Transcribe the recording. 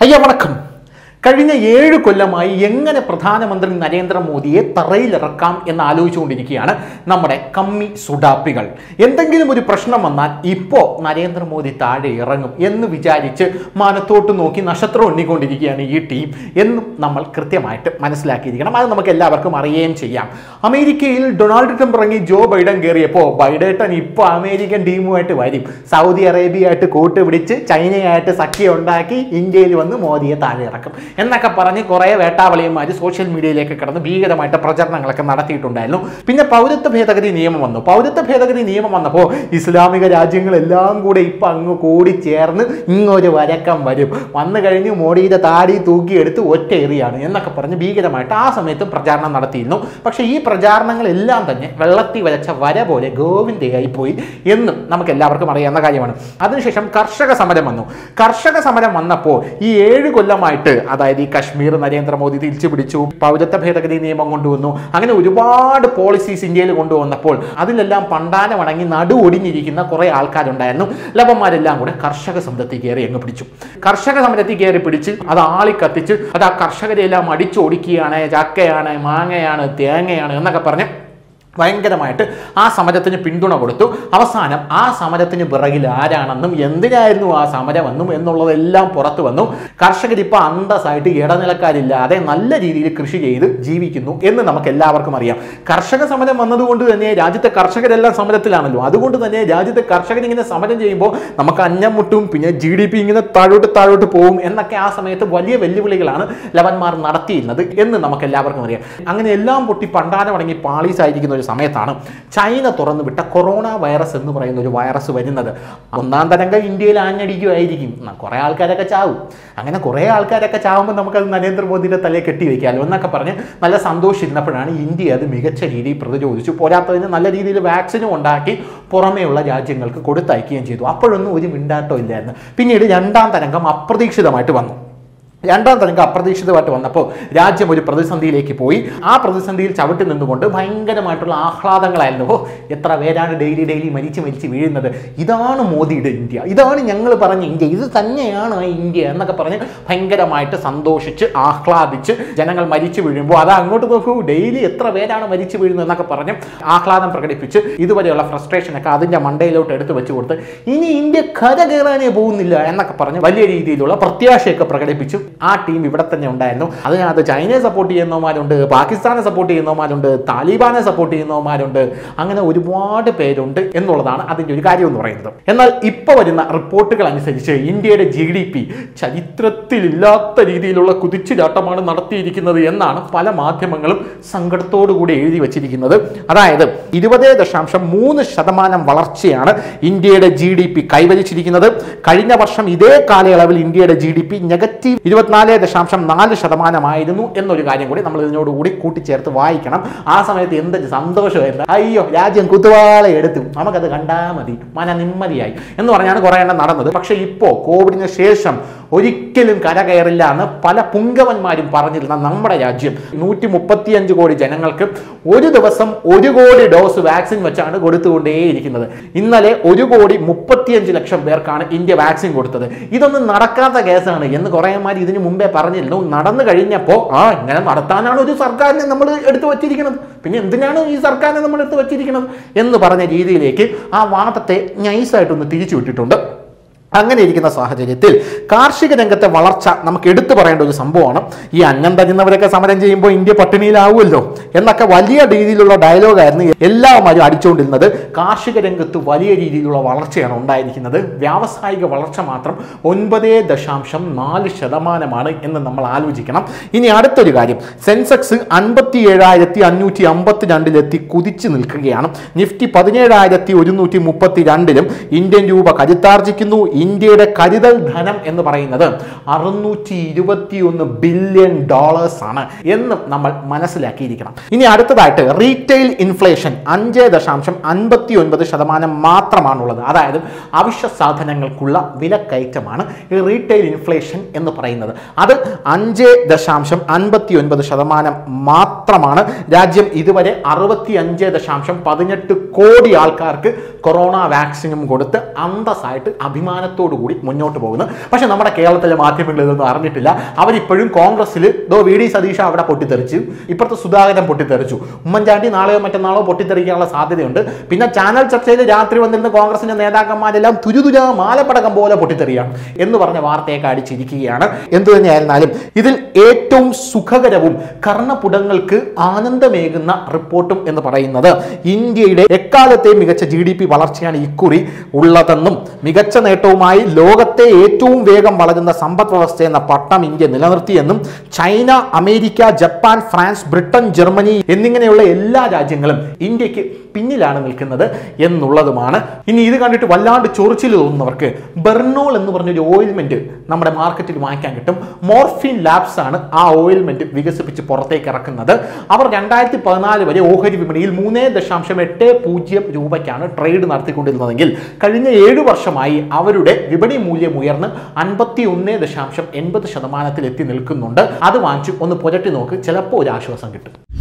അയ്യ വണക്കം കഴിഞ്ഞ ഏഴ് കൊല്ലമായി എങ്ങനെ പ്രധാനമന്ത്രി നരേന്ദ്രമോദിയെ തറയിലിറക്കാം എന്ന് ആലോചിച്ചുകൊണ്ടിരിക്കുകയാണ് നമ്മുടെ കമ്മി സുഡാപ്പികൾ എന്തെങ്കിലും ഒരു പ്രശ്നം വന്നാൽ ഇപ്പോൾ നരേന്ദ്രമോദി താഴെ ഇറങ്ങും എന്ന് വിചാരിച്ച് മാനത്തോട്ട് നോക്കി നക്ഷത്രം എണ്ണിക്കൊണ്ടിരിക്കുകയാണ് ഈ ടീം എന്നും നമ്മൾ കൃത്യമായിട്ട് മനസ്സിലാക്കിയിരിക്കണം അത് നമുക്ക് എല്ലാവർക്കും അറിയുകയും ചെയ്യാം അമേരിക്കയിൽ ഡൊണാൾഡ് ട്രംപ് ഇറങ്ങി ജോ ബൈഡൻ കയറിയപ്പോൾ ബൈഡേട്ടൻ ഇപ്പോൾ അമേരിക്കൻ ടീമുമായിട്ട് വരും സൗദി അറേബ്യയായിട്ട് കൂട്ട് പിടിച്ച് ചൈനയായിട്ട് സഖ്യം ഉണ്ടാക്കി ഇന്ത്യയിൽ വന്ന് മോദിയെ താഴെ ഇറക്കും എന്നൊക്കെ പറഞ്ഞ് കുറേ വേട്ടാവളിയന്മാർ സോഷ്യൽ മീഡിയയിലേക്ക് കിടന്ന് ഭീകരമായിട്ട് പ്രചരണങ്ങളൊക്കെ നടത്തിയിട്ടുണ്ടായിരുന്നു പിന്നെ പൗരത്വ ഭേദഗതി നിയമം വന്നു പൗരത്വ ഭേദഗതി നിയമം വന്നപ്പോൾ ഇസ്ലാമിക രാജ്യങ്ങളെല്ലാം കൂടെ ഇപ്പം അങ്ങ് കൂടി ചേർന്ന് ഇങ്ങൊരു വരക്കം വരും വന്നു കഴിഞ്ഞ് മോഡിയുടെ താടി തൂക്കിയെടുത്ത് ഒറ്റ എറിയാണ് എന്നൊക്കെ പറഞ്ഞ് ഭീകരമായിട്ട് ആ സമയത്തും പ്രചാരണം നടത്തിയിരുന്നു പക്ഷേ ഈ പ്രചാരണങ്ങളെല്ലാം തന്നെ വെള്ളത്തിൽ വരച്ച വര പോലെ ഗോവിന്ദയായി പോയി എന്നും നമുക്ക് എല്ലാവർക്കും അറിയാവുന്ന കാര്യമാണ് അതിനുശേഷം കർഷക സമരം വന്നു കർഷക സമരം വന്നപ്പോൾ ഈ ഏഴ് കൊല്ലമായിട്ട് അതായത് ഈ കശ്മീർ നരേന്ദ്രമോദി തിരിച്ചു പിടിച്ചു പൗരത്വ ഭേദഗതി നിയമം കൊണ്ടുവന്നു അങ്ങനെ ഒരുപാട് പോളിസീസ് ഇന്ത്യയിൽ കൊണ്ടുവന്നപ്പോൾ അതിലെല്ലാം പണ്ടാന വണങ്ങി നടു ഒടിഞ്ഞിരിക്കുന്ന കുറെ ആൾക്കാരുണ്ടായിരുന്നു ലവന്മാരെല്ലാം കൂടെ കർഷക സമരത്തിൽ കയറി അങ്ങ് പിടിച്ചു കർഷക സമരത്തിൽ കയറി പിടിച്ച് അത് ആളി കത്തിച്ച് അത് ആ കർഷകരെല്ലാം അടിച്ചോടിക്കുകയാണ് ചക്കയാണ് മാങ്ങയാണ് തേങ്ങയാണ് എന്നൊക്കെ പറഞ്ഞ് ഭയങ്കരമായിട്ട് ആ സമരത്തിന് പിന്തുണ കൊടുത്തു അവസാനം ആ സമരത്തിന് പിറകിൽ ആരാണെന്നും എന്തിനായിരുന്നു ആ സമരമെന്നും എന്നുള്ളതെല്ലാം പുറത്തു വന്നു കർഷകർ ഇപ്പോൾ അന്തസ്സായിട്ട് ഇടനിലക്കാരില്ലാതെ നല്ല രീതിയിൽ കൃഷി ചെയ്ത് ജീവിക്കുന്നു എന്ന് നമുക്ക് എല്ലാവർക്കും അറിയാം കർഷക സമരം വന്നതുകൊണ്ട് തന്നെ രാജ്യത്തെ കർഷകരെല്ലാം സമരത്തിലാണല്ലോ അതുകൊണ്ട് തന്നെ രാജ്യത്തെ കർഷകർ ഇങ്ങനെ സമരം ചെയ്യുമ്പോൾ നമുക്ക് അന്നം മുട്ടും പിന്നെ ജി ഡി പി ഇങ്ങനെ താഴോട്ട് താഴോട്ട് പോകും എന്നൊക്കെ ആ സമയത്ത് വലിയ വെല്ലുവിളികളാണ് ലവന്മാർ നടത്തിയിരുന്നത് എന്ന് നമുക്ക് എല്ലാവർക്കും അറിയാം അങ്ങനെ എല്ലാം പൊട്ടി പണ്ടാരമടങ്ങി പാളീസ് ആയിരിക്കുന്ന ഒരു സമയത്താണ് ചൈന തുറന്നു വിട്ട കൊറോണ വൈറസ് എന്ന് പറയുന്ന ഒരു വൈറസ് വരുന്നത് ഒന്നാം തരംഗം ഇന്ത്യയിൽ ആഞ്ഞടിക്കുമായിരിക്കും ന- കുറേ ആൾക്കാരൊക്കെ ചാവും അങ്ങനെ കുറേ ആൾക്കാരൊക്കെ ചാവുമ്പോൾ നമുക്കത് നരേന്ദ്രമോദിയുടെ തലയെ കെട്ടി വയ്ക്കാമല്ലോ എന്നൊക്കെ പറഞ്ഞ് നല്ല സന്തോഷിച്ചിരുന്നപ്പോഴാണ് ഇന്ത്യ അത് മികച്ച രീതിയിൽ പ്രതിരോധിച്ചു പോരാത്തതിന് നല്ല രീതിയിൽ വാക്സിനും ഉണ്ടാക്കി പുറമേയുള്ള രാജ്യങ്ങൾക്ക് കൊടുത്തയക്കുകയും ചെയ്തു അപ്പോഴൊന്നും ഒരു മിണ്ടാട്ടോ ഇല്ലായിരുന്നു പിന്നീട് രണ്ടാം തരംഗം അപ്രതീക്ഷിതമായിട്ട് വന്നു രണ്ടാം തരംഗം അപ്രതീക്ഷിതമായിട്ട് വന്നപ്പോൾ രാജ്യം ഒരു പ്രതിസന്ധിയിലേക്ക് പോയി ആ പ്രതിസന്ധിയിൽ ചവിട്ടി നിന്നുകൊണ്ട് ഭയങ്കരമായിട്ടുള്ള ആഹ്ലാദങ്ങളായിരുന്നു ഓ എത്ര പേരാണ് ഡെയിലി ഡെയിലി മരിച്ച് മരിച്ച് വീഴുന്നത് ഇതാണ് മോദിയുടെ ഇന്ത്യ ഇതാണ് ഞങ്ങൾ പറഞ്ഞ ഇന്ത്യ ഇത് തന്നെയാണ് ആ ഇന്ത്യ എന്നൊക്കെ പറഞ്ഞ് ഭയങ്കരമായിട്ട് സന്തോഷിച്ച് ആഹ്ലാദിച്ച് ജനങ്ങൾ മരിച്ചു വീഴുമ്പോൾ അത് അങ്ങോട്ട് നോക്കൂ ഡെയിലി എത്ര പേരാണ് മരിച്ചു വീഴുന്നത് എന്നൊക്കെ പറഞ്ഞ് ആഹ്ലാദം പ്രകടിപ്പിച്ച് ഇതുവരെയുള്ള ഫ്രസ്ട്രേഷനൊക്കെ അതിൻ്റെ മണ്ടയിലോട്ട് എടുത്ത് വെച്ച് കൊടുത്ത് ഇനി ഇന്ത്യ കര കയറാനേ പോകുന്നില്ല എന്നൊക്കെ പറഞ്ഞ് വലിയ രീതിയിലുള്ള പ്രത്യാശയൊക്കെ പ്രകടിപ്പിച്ചു ആ ടീം ഇവിടെ തന്നെ ഉണ്ടായിരുന്നു അതിനകത്ത് ചൈനയെ സപ്പോർട്ട് ചെയ്യുന്നവന്മാരുണ്ട് പാകിസ്ഥാനെ സപ്പോർട്ട് ചെയ്യുന്നവന്മാരുണ്ട് താലിബാനെ സപ്പോർട്ട് ചെയ്യുന്നവന്മാരുണ്ട് അങ്ങനെ ഒരുപാട് പേരുണ്ട് എന്നുള്ളതാണ് അതിൻ്റെ ഒരു കാര്യം എന്ന് പറയുന്നത് എന്നാൽ ഇപ്പോൾ വരുന്ന റിപ്പോർട്ടുകൾ അനുസരിച്ച് ഇന്ത്യയുടെ ജി ഡി പി ചരിത്രത്തിലില്ലാത്ത രീതിയിലുള്ള കുതിച്ചുചാട്ടമാണ് നടത്തിയിരിക്കുന്നത് എന്നാണ് പല മാധ്യമങ്ങളും സങ്കടത്തോടു കൂടി എഴുതി വച്ചിരിക്കുന്നത് അതായത് ഇരുപത് ദശാംശം മൂന്ന് ശതമാനം വളർച്ചയാണ് ഇന്ത്യയുടെ ജി ഡി പി കൈവരിച്ചിരിക്കുന്നത് കഴിഞ്ഞ വർഷം ഇതേ കാലയളവിൽ ഇന്ത്യയുടെ ജി ഡി പി നെഗറ്റീവ് ഇരുപത്തിനാല് ദശാംശം നാല് ശതമാനമായിരുന്നു എന്നൊരു കാര്യം കൂടി നമ്മൾ ഇതിനോടുകൂടി കൂട്ടിച്ചേർത്ത് വായിക്കണം ആ സമയത്ത് എന്തൊരു സന്തോഷമായിരുന്നു അയ്യോ രാജ്യം കുത്തുവാള എടുത്തു നമുക്കത് കണ്ടാൽ മതി മന നിമ്മതിയായി എന്ന് പറഞ്ഞാണ് കുറേ എണ്ണം നടന്നത് പക്ഷേ ഇപ്പോൾ കോവിഡിന് ശേഷം ഒരിക്കലും കരകയറില്ല എന്ന് പല പുങ്കവന്മാരും പറഞ്ഞിരുന്ന നമ്മുടെ രാജ്യം നൂറ്റി മുപ്പത്തിയഞ്ച് കോടി ജനങ്ങൾക്ക് ഒരു ദിവസം ഒരു കോടി ഡോസ് വാക്സിൻ വെച്ചാണ് കൊടുത്തുകൊണ്ടേയിരിക്കുന്നത് ഇന്നലെ ഒരു കോടി മുപ്പത്തിയഞ്ച് ലക്ഷം പേർക്കാണ് ഇന്ത്യ വാക്സിൻ കൊടുത്തത് ഇതൊന്നും നടക്കാത്ത കേസാണ് എന്ന് കുറേമാർ ഇതിനു മുമ്പേ പറഞ്ഞിരുന്നു നടന്നു കഴിഞ്ഞപ്പോൾ ആ ഇങ്ങനെ നടത്താനാണ് ഒരു സർക്കാരിനെ നമ്മൾ എടുത്തു വച്ചിരിക്കുന്നത് പിന്നെ എന്തിനാണ് ഈ സർക്കാരിനെ നമ്മൾ എടുത്ത് വച്ചിരിക്കുന്നത് എന്ന് പറഞ്ഞ രീതിയിലേക്ക് ആ വാദത്തെ നൈസായിട്ടൊന്ന് തിരിച്ചു വിട്ടിട്ടുണ്ട് അങ്ങനെ ഇരിക്കുന്ന സാഹചര്യത്തിൽ കാർഷിക രംഗത്തെ വളർച്ച നമുക്ക് എടുത്തു പറയേണ്ട ഒരു സംഭവമാണ് ഈ അന്നം തരുന്നവരൊക്കെ സമരം ചെയ്യുമ്പോൾ ഇന്ത്യ പട്ടിണിയിലാവുമല്ലോ എന്നൊക്കെ വലിയ രീതിയിലുള്ള ഡയലോഗായിരുന്നു എല്ലാവരും അടിച്ചുകൊണ്ടിരുന്നത് കാർഷിക രംഗത്ത് വലിയ രീതിയിലുള്ള വളർച്ചയാണ് ഉണ്ടായിരിക്കുന്നത് വ്യാവസായിക വളർച്ച മാത്രം ഒൻപത് ദശാംശം നാല് ശതമാനമാണ് എന്ന് നമ്മൾ ആലോചിക്കണം ഇനി അടുത്തൊരു കാര്യം സെൻസെക്സ് അൻപത്തി ഏഴായിരത്തി അഞ്ഞൂറ്റി അമ്പത്തി രണ്ടിലെത്തി കുതിച്ചു നിൽക്കുകയാണ് നിഫ്റ്റി പതിനേഴായിരത്തി ഒരുന്നൂറ്റി മുപ്പത്തി രണ്ടിലും ഇന്ത്യൻ രൂപ കരുത്താർജിക്കുന്നു ഇന്ത്യയുടെ കരുതൽ ധനം എന്ന് പറയുന്നത് അറുന്നൂറ്റി ഇരുപത്തിയൊന്ന് ബില്യൺ ഡോളേഴ്സ് ആണ് എന്ന് നമ്മൾ മനസ്സിലാക്കിയിരിക്കണം ഇനി അടുത്തതായിട്ട് റീറ്റെയിൽ ഇൻഫ്ലേഷൻ അഞ്ച് ദശാംശം അൻപത്തി ഒൻപത് ശതമാനം മാത്രമാണുള്ളത് അതായത് അവശ്യ സാധനങ്ങൾക്കുള്ള വിലക്കയറ്റമാണ് ഈ റീറ്റെയിൽ ഇൻഫ്ലേഷൻ എന്ന് പറയുന്നത് അത് അഞ്ച് ദശാംശം അൻപത്തി ഒൻപത് ശതമാനം മാത്രമാണ് രാജ്യം ഇതുവരെ അറുപത്തി അഞ്ച് ദശാംശം പതിനെട്ട് കോടി ആൾക്കാർക്ക് കൊറോണ വാക്സിനും കൊടുത്ത് അന്തസ്സായിട്ട് അഭിമാനത്തോടെ അഭിമാനത്തോടു കൂടി മുന്നോട്ട് പോകുന്നു പക്ഷെ നമ്മുടെ കേരളത്തിലെ മാധ്യമങ്ങൾ ഇതൊന്നും അറിഞ്ഞിട്ടില്ല അവരിപ്പോഴും കോൺഗ്രസ്സിൽ ദോ വി ഡി സതീഷ അവിടെ പൊട്ടിത്തെറിച്ചു ഇപ്പുറത്തെ സുധാകരൻ പൊട്ടിത്തെറിച്ചു ഉമ്മൻചാണ്ടി നാളെയോ മറ്റന്നാളോ പൊട്ടിത്തെറിക്കാനുള്ള സാധ്യതയുണ്ട് പിന്നെ ചാനൽ ചർച്ചയിൽ രാത്രി വന്നിരുന്ന കോൺഗ്രസിന്റെ നേതാക്കന്മാരെല്ലാം തുരുതുര മാലപ്പടക്കം പോലെ പൊട്ടിത്തെറിയാണ് എന്ന് പറഞ്ഞ വാർത്തയൊക്കെ അടിച്ചിരിക്കുകയാണ് എന്തു തന്നെയായിരുന്നാലും ഇതിൽ ഏറ്റവും സുഖകരവും കർണപുടങ്ങൾക്ക് ആനന്ദമേകുന്ന റിപ്പോർട്ടും എന്ന് പറയുന്നത് ഇന്ത്യയുടെ എക്കാലത്തെയും മികച്ച ജി ഡി പി വളർച്ചയാണ് ഇക്കുറി ഉള്ളതെന്നും മികച്ച നേട്ടവുമായി ലോകത്തെ ഏറ്റവും വേഗം വളരുന്ന സമ്പദ് വ്യവസ്ഥ എന്ന പട്ടം ഇന്ത്യ നിലനിർത്തിയെന്നും China America Japan France Britain Germany എന്നിങ്ങനെയുള്ള എല്ലാ രാജ്യങ്ങളും ഇന്ത്യക്ക് പിന്നിലാണ് നിൽക്കുന്നത് എന്നുള്ളതുമാണ് ഇനി ഇത് കണ്ടിട്ട് വല്ലാണ്ട് ചൊറിച്ചിൽ തോന്നുന്നവർക്ക് ബെർണോൾ എന്ന് പറഞ്ഞൊരു ഓയിൽമെന്റ് നമ്മുടെ മാർക്കറ്റിൽ വാങ്ങിക്കാൻ കിട്ടും മോർഫിൻ ലാബ്സ് ആണ് ആ ഓയിൽമെന്റ് വികസിപ്പിച്ച് പുറത്തേക്ക് ഇറക്കുന്നത് അവർ രണ്ടായിരത്തി പതിനാല് വരെ ഓഹരി വിപണിയിൽ മൂന്ന് ദശാംശം എട്ട് പൂജ്യം രൂപയ്ക്കാണ് ട്രേഡ് നടത്തിക്കൊണ്ടിരുന്നതെങ്കിൽ കഴിഞ്ഞ ഏഴ് വർഷമായി അവരുടെ വിപണി മൂല്യം ഉയർന്ന് അൻപത്തി ഒന്ന് ദശാംശം എൺപത് ശതമാനത്തിൽ എത്തി നിൽക്കുന്നുണ്ട് അത് വാങ്ങിച്ച് ഒന്ന് പുരട്ടി നോക്ക് ചിലപ്പോൾ ഒരു ആശ്വാസം കിട്ടും